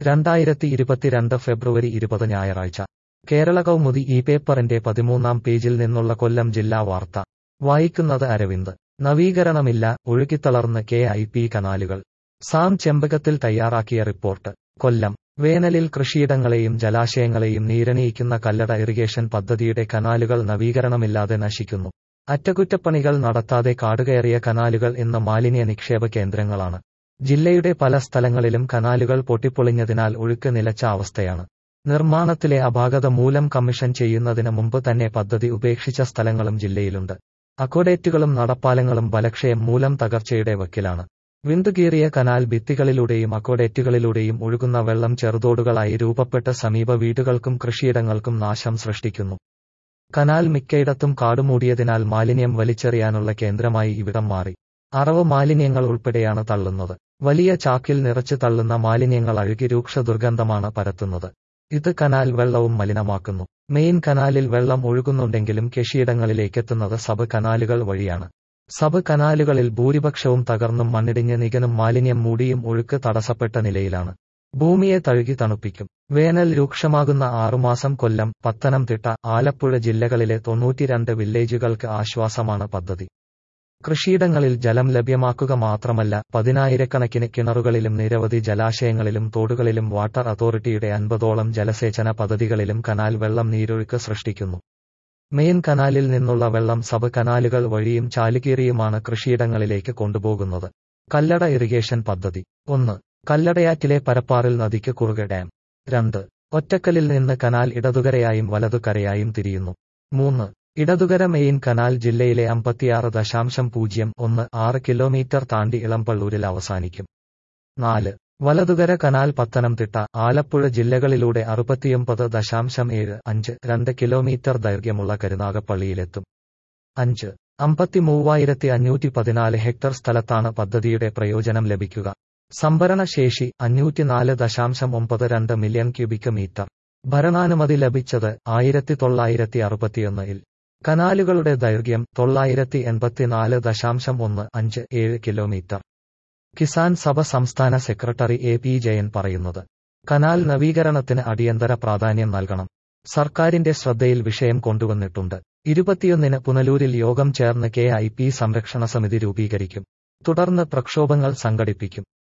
രണ്ടായിരത്തി ഇരുപത്തിരണ്ട് ഫെബ്രുവരി ഇരുപത് ഞായറാഴ്ച കേരള കൗമുദി ഈ പേപ്പറിന്റെ പതിമൂന്നാം പേജിൽ നിന്നുള്ള കൊല്ലം ജില്ലാ വാർത്ത വായിക്കുന്നത് അരവിന്ദ് നവീകരണമില്ല ഒഴുകിത്തളർന്ന് കെ ഐ പി കനാലുകൾ സാം ചെമ്പകത്തിൽ തയ്യാറാക്കിയ റിപ്പോർട്ട് കൊല്ലം വേനലിൽ കൃഷിയിടങ്ങളെയും ജലാശയങ്ങളെയും നീരണിയിക്കുന്ന കല്ലട ഇറിഗേഷൻ പദ്ധതിയുടെ കനാലുകൾ നവീകരണമില്ലാതെ നശിക്കുന്നു അറ്റകുറ്റപ്പണികൾ നടത്താതെ കാടുകയറിയ കനാലുകൾ ഇന്ന് മാലിന്യ നിക്ഷേപ കേന്ദ്രങ്ങളാണ് ജില്ലയുടെ പല സ്ഥലങ്ങളിലും കനാലുകൾ പൊട്ടിപ്പൊളിഞ്ഞതിനാൽ ഒഴുക്ക് നിലച്ച അവസ്ഥയാണ് നിർമ്മാണത്തിലെ അപാകത മൂലം കമ്മീഷൻ ചെയ്യുന്നതിന് മുമ്പ് തന്നെ പദ്ധതി ഉപേക്ഷിച്ച സ്ഥലങ്ങളും ജില്ലയിലുണ്ട് അക്വഡേറ്റുകളും നടപ്പാലങ്ങളും ബലക്ഷയം മൂലം തകർച്ചയുടെ വക്കിലാണ് വിണ്ടുകീറിയ കനാൽ ഭിത്തികളിലൂടെയും അക്വഡേറ്റുകളിലൂടെയും ഒഴുകുന്ന വെള്ളം ചെറുതോടുകളായി രൂപപ്പെട്ട സമീപ വീടുകൾക്കും കൃഷിയിടങ്ങൾക്കും നാശം സൃഷ്ടിക്കുന്നു കനാൽ മിക്കയിടത്തും കാടുമൂടിയതിനാൽ മാലിന്യം വലിച്ചെറിയാനുള്ള കേന്ദ്രമായി ഇവിടം മാറി അറവ് മാലിന്യങ്ങൾ ഉൾപ്പെടെയാണ് തള്ളുന്നത് വലിയ ചാക്കിൽ നിറച്ച് തള്ളുന്ന മാലിന്യങ്ങൾ അഴുകി രൂക്ഷ ദുർഗന്ധമാണ് പരത്തുന്നത് ഇത് കനാൽ വെള്ളവും മലിനമാക്കുന്നു മെയിൻ കനാലിൽ വെള്ളം ഒഴുകുന്നുണ്ടെങ്കിലും കൃഷിയിടങ്ങളിലേക്കെത്തുന്നത് സബ് കനാലുകൾ വഴിയാണ് സബ് കനാലുകളിൽ ഭൂരിപക്ഷവും തകർന്നും മണ്ണിടിഞ്ഞ് നികനും മാലിന്യം മൂടിയും ഒഴുക്ക് തടസ്സപ്പെട്ട നിലയിലാണ് ഭൂമിയെ തഴുകി തണുപ്പിക്കും വേനൽ രൂക്ഷമാകുന്ന ആറുമാസം കൊല്ലം പത്തനംതിട്ട ആലപ്പുഴ ജില്ലകളിലെ തൊണ്ണൂറ്റിരണ്ട് വില്ലേജുകൾക്ക് ആശ്വാസമാണ് പദ്ധതി കൃഷിയിടങ്ങളിൽ ജലം ലഭ്യമാക്കുക മാത്രമല്ല പതിനായിരക്കണക്കിന് കിണറുകളിലും നിരവധി ജലാശയങ്ങളിലും തോടുകളിലും വാട്ടർ അതോറിറ്റിയുടെ അൻപതോളം ജലസേചന പദ്ധതികളിലും കനാൽ വെള്ളം നീരൊഴുക്ക് സൃഷ്ടിക്കുന്നു മെയിൻ കനാലിൽ നിന്നുള്ള വെള്ളം സബ് കനാലുകൾ വഴിയും ചാലുകീറിയുമാണ് കൃഷിയിടങ്ങളിലേക്ക് കൊണ്ടുപോകുന്നത് കല്ലട ഇറിഗേഷൻ പദ്ധതി ഒന്ന് കല്ലടയാറ്റിലെ പരപ്പാറിൽ നദിക്ക് കുറുകെ ഡാം രണ്ട് ഒറ്റക്കലിൽ നിന്ന് കനാൽ ഇടതുകരയായും വലതുകരയായും തിരിയുന്നു മൂന്ന് ഇടതുകര മെയിൻ കനാൽ ജില്ലയിലെ അമ്പത്തിയാറ് ദശാംശം പൂജ്യം ഒന്ന് ആറ് കിലോമീറ്റർ താണ്ടി ഇളമ്പള്ളൂരിൽ അവസാനിക്കും നാല് വലതുകര കനാൽ പത്തനംതിട്ട ആലപ്പുഴ ജില്ലകളിലൂടെ അറുപത്തിയൊമ്പത് ദശാംശം ഏഴ് അഞ്ച് രണ്ട് കിലോമീറ്റർ ദൈർഘ്യമുള്ള കരുനാഗപ്പള്ളിയിലെത്തും അഞ്ച് അമ്പത്തിമൂവായിരത്തി അഞ്ഞൂറ്റി പതിനാല് ഹെക്ടർ സ്ഥലത്താണ് പദ്ധതിയുടെ പ്രയോജനം ലഭിക്കുക സംഭരണ ശേഷി അഞ്ഞൂറ്റിനാല് ദശാംശം ഒമ്പത് രണ്ട് മില്യൺ ക്യൂബിക് മീറ്റർ ഭരണാനുമതി ലഭിച്ചത് ആയിരത്തി തൊള്ളായിരത്തി അറുപത്തിയൊന്നിൽ കനാലുകളുടെ ദൈർഘ്യം തൊള്ളായിരത്തി എൺപത്തിനാല് ദശാംശം ഒന്ന് അഞ്ച് ഏഴ് കിലോമീറ്റർ കിസാൻ സഭ സംസ്ഥാന സെക്രട്ടറി എ പി ജയൻ പറയുന്നത് കനാൽ നവീകരണത്തിന് അടിയന്തര പ്രാധാന്യം നൽകണം സർക്കാരിന്റെ ശ്രദ്ധയിൽ വിഷയം കൊണ്ടുവന്നിട്ടുണ്ട് ഇരുപത്തിയൊന്നിന് പുനലൂരിൽ യോഗം ചേർന്ന് കെ ഐ പി സംരക്ഷണ സമിതി രൂപീകരിക്കും തുടർന്ന് പ്രക്ഷോഭങ്ങൾ സംഘടിപ്പിക്കും